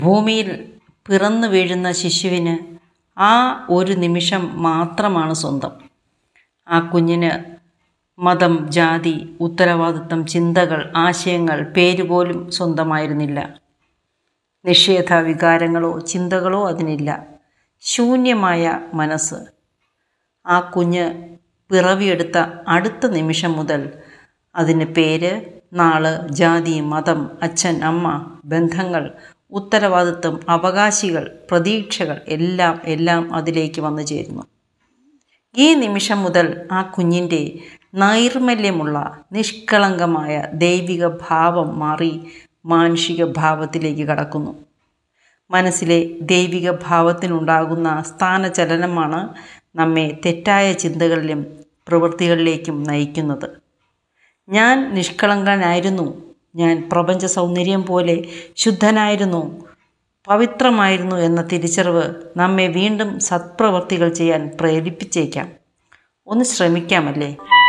ഭൂമിയിൽ പിറന്നു വീഴുന്ന ശിശുവിന് ആ ഒരു നിമിഷം മാത്രമാണ് സ്വന്തം ആ കുഞ്ഞിന് മതം ജാതി ഉത്തരവാദിത്തം ചിന്തകൾ ആശയങ്ങൾ പേരുപോലും സ്വന്തമായിരുന്നില്ല നിഷേധ വികാരങ്ങളോ ചിന്തകളോ അതിനില്ല ശൂന്യമായ മനസ്സ് ആ കുഞ്ഞ് പിറവിയെടുത്ത അടുത്ത നിമിഷം മുതൽ അതിന് പേര് നാള് ജാതി മതം അച്ഛൻ അമ്മ ബന്ധങ്ങൾ ഉത്തരവാദിത്വം അവകാശികൾ പ്രതീക്ഷകൾ എല്ലാം എല്ലാം അതിലേക്ക് വന്നു ചേരുന്നു ഈ നിമിഷം മുതൽ ആ കുഞ്ഞിൻ്റെ നൈർമല്യമുള്ള നിഷ്കളങ്കമായ ദൈവിക ഭാവം മാറി മാനുഷിക ഭാവത്തിലേക്ക് കടക്കുന്നു മനസ്സിലെ ദൈവിക ഭാവത്തിനുണ്ടാകുന്ന സ്ഥാനചലനമാണ് നമ്മെ തെറ്റായ ചിന്തകളിലും പ്രവൃത്തികളിലേക്കും നയിക്കുന്നത് ഞാൻ നിഷ്കളങ്കനായിരുന്നു ഞാൻ പ്രപഞ്ച സൗന്ദര്യം പോലെ ശുദ്ധനായിരുന്നു പവിത്രമായിരുന്നു എന്ന തിരിച്ചറിവ് നമ്മെ വീണ്ടും സത്പ്രവർത്തികൾ ചെയ്യാൻ പ്രേരിപ്പിച്ചേക്കാം ഒന്ന് ശ്രമിക്കാമല്ലേ